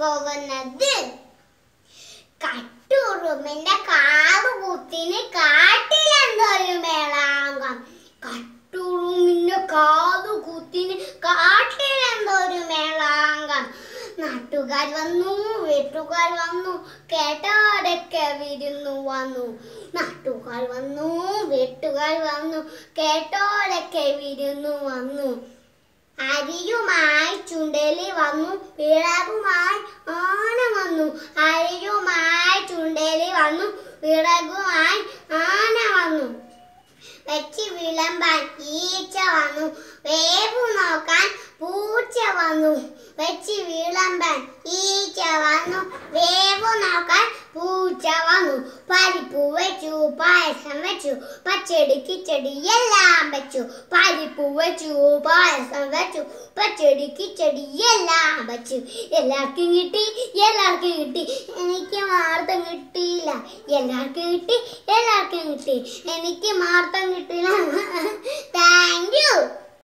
പോകുന്നത് കട്ടുറുമ്പിന്റെ കാതു കുത്തിന് കാട്ടിലെന്തൊരു മേളാങ്കം കട്ടുറുമ്പിന്റെ കാതു കുത്തിന് കാട്ടിലെന്തൊരു മേളാങ്കം നാട്ടുകാർ വന്നു വീട്ടുകാർ വന്നു കേട്ടോരൊക്കെ വിരുന്നു വന്നു നാട്ടുകാർ വന്നു വീട്ടുകാർ വന്നു കേട്ടോരൊക്കെ വിരുന്നു വന്നു അരിയുമായി ചുണ്ടലി വന്നു വിറകുമായി ആന വന്നു അരിയുമായി ചുണ്ടലി വന്നു വിറകുമായി ആന വന്നു വെച്ച് വിളമ്പാൻ ഈച്ച വന്നു വേവു നോക്കാൻ പൂച്ച വന്നു വെച്ച് വിളമ്പാൻ ഈച്ച വന്നു വേവു നോക്കാൻ പൂച്ച വന്നു പരിപ്പ് വെച്ചു പായസം വെച്ചു പച്ചടി കിച്ചടി എല്ലാം വെച്ചു പരിപ്പ് വെച്ചു പായസം വെച്ചു പച്ചടി കിച്ചടി എല്ലാം വെച്ചു എല്ലാവർക്കും കിട്ടി എല്ലാവർക്കും കിട്ടി എനിക്ക് മാർത്തം കിട്ടിയില്ല എല്ലാവർക്കും കിട്ടി എല്ലാവർക്കും കിട്ടി എനിക്ക് മാർത്തം കിട്ടില്ല താങ്ക് യു